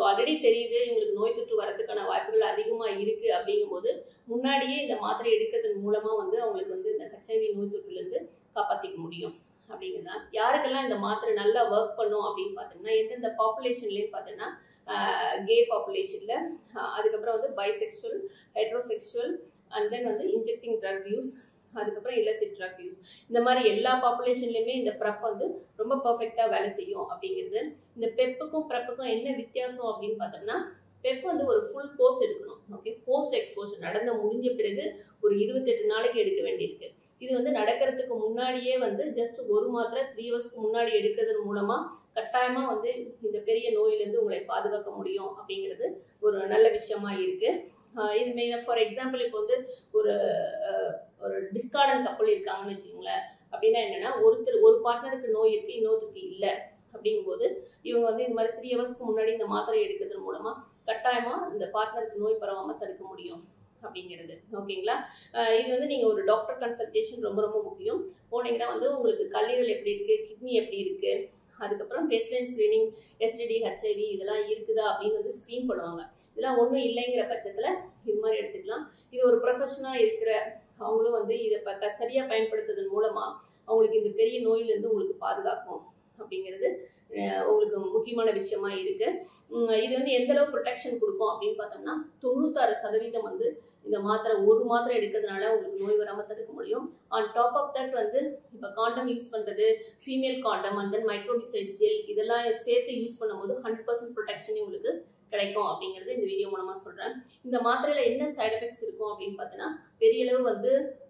உங்களுக்கு ஆல்ரெடி தெரியுது இவங்களுக்கு நோய் தொற்று வரதுக்கான வாய்ப்புகள் அதிகமாக இருக்குது அப்படிங்கும்போது முன்னாடியே இந்த மாத்திரை எடுக்கிறதன் மூலமாக வந்து அவங்களுக்கு வந்து இந்த ஹெச்ஐவி நோய் தொற்றுலேருந்து காப்பாற்றிக்க முடியும் அப்படிங்கிறதா யாருக்கெல்லாம் இந்த மாத்திரை நல்லா ஒர்க் பண்ணும் அப்படின்னு பார்த்தோம்னா எந்தெந்த பாப்புலேஷன்லேயும் பார்த்தோம்னா கே பாப்புலேஷனில் அதுக்கப்புறம் வந்து பைசெக்சுவல் ஹெட்ரோசெக்சுவல் அண்ட் தென் வந்து இன்ஜெக்டிங் ட்ரக் யூஸ் அதுக்கப்புறம் இல்லசிட் ட்ரக் யூஸ் இந்த மாதிரி எல்லா பாப்புலேஷன்லையுமே இந்த ப்ரெப் வந்து ரொம்ப பர்ஃபெக்டாக வேலை செய்யும் அப்படிங்கிறது இந்த பெப்புக்கும் ப்ரெப்புக்கும் என்ன வித்தியாசம் அப்படின்னு பார்த்தோம்னா பெப் வந்து ஒரு ஃபுல் கோர்ஸ் எடுக்கணும் ஓகே போஸ்ட் எக்ஸ்போஷர் நடந்த முடிஞ்ச பிறகு ஒரு இருபத்தெட்டு நாளைக்கு எடுக்க வேண்டியிருக்கு இது வந்து நடக்கிறதுக்கு முன்னாடியே வந்து ஜஸ்ட் ஒரு மாத்திரை த்ரீ ஹவர்ஸ்க்கு முன்னாடி எடுக்கிறதன் மூலமாக கட்டாயமாக வந்து இந்த பெரிய நோயிலேருந்து உங்களை பாதுகாக்க முடியும் அப்படிங்கிறது ஒரு நல்ல விஷயமா இருக்கு ஆஹ் இது மெயினாக ஃபார் எக்ஸாம்பிள் இப்போ வந்து ஒரு ஆஹ் ஒரு டிஸ்கார்டன் கப்பல் இருக்காங்கன்னு வச்சுக்கோங்களேன் அப்படின்னா என்னன்னா ஒருத்தர் ஒரு பார்ட்னருக்கு நோய் இருக்கு இன்னொருத்தருக்கு இல்லை அப்படிங்கும்போது இவங்க வந்து இந்த மாதிரி த்ரீ ஹவர்ஸ்க்கு முன்னாடி இந்த மாத்திரை எடுக்கிறதன் மூலமாக கட்டாயமாக இந்த பார்ட்னருக்கு நோய் பரவாமல் தடுக்க முடியும் அப்படிங்கிறது ஓகேங்களா ஆஹ் இது வந்து நீங்கள் ஒரு டாக்டர் கன்சல்டேஷன் ரொம்ப ரொம்ப முக்கியம் போனீங்கன்னா வந்து உங்களுக்கு கல்லீரல் எப்படி இருக்குது கிட்னி எப்படி இருக்குது அதுக்கப்புறம் டெஸ்ட்லைன் ஸ்க்ரீனிங் எஸ்டிடி ஹெச்ஐவி இதெல்லாம் இருக்குதா அப்படின்னு வந்து ஸ்க்ரீன் பண்ணுவாங்க இதெல்லாம் ஒன்றும் இல்லைங்கிற பட்சத்தில் இது மாதிரி எடுத்துக்கலாம் இது ஒரு ப்ரொஃபஷனாக இருக்கிற அவங்களும் வந்து இதை ப சரியாக பயன்படுத்துறதன் மூலமாக அவங்களுக்கு இந்த பெரிய நோயிலேருந்து உங்களுக்கு பாதுகாக்கும் அப்படிங்கிறது அஹ் உங்களுக்கு முக்கியமான விஷயமா இருக்கு உம் இது வந்து எந்த அளவு ப்ரொடெக்ஷன் கொடுக்கும் அப்படின்னு பார்த்தோம்னா தொண்ணூத்தாறு சதவீதம் வந்து இந்த மாத்திரை ஒரு மாத்திரை எடுக்கிறதுனால உங்களுக்கு நோய் வராமல் தடுக்க முடியும் ஆன் டாப் ஆஃப் தட் வந்து இப்போ காண்டம் யூஸ் பண்ணுறது female condom and then microbicide gel இதெல்லாம் சேர்த்து யூஸ் பண்ணும்போது ஹண்ட்ரட் பர்சன்ட் ப்ரொடெக்ஷன் உங்களுக்கு கிடைக்கும் அப்படிங்கிறது இந்த வீடியோ மூலமாக சொல்கிறேன் இந்த மாத்திரையில் என்ன சைடு எஃபெக்ட்ஸ் இருக்கும் அப்படின்னு பார்த்தீங்கன்னா பெரிய அளவு வந்து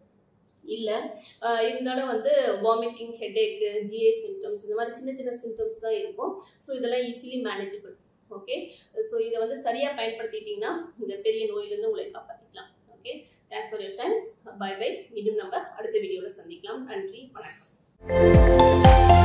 இல்லை இருந்தாலும் வந்து வாமிட்டிங் ஹெட்ஏக்கு ஜிஐ சிம்டம்ஸ் இந்த மாதிரி சின்ன சின்ன சிம்டம்ஸ் தான் இருக்கும் ஸோ இதெல்லாம் ஈஸிலி மேனேஜபிள் ஓகே ஸோ இதை வந்து சரியாக பயன்படுத்திட்டீங்கன்னா இந்த பெரிய நோயிலேருந்து உங்களை காப்பாற்றிக்கலாம் okay thanks for your time bye bye மீண்டும் நம்ம அடுத்த வீடியோவில் சந்திக்கலாம் நன்றி வணக்கம்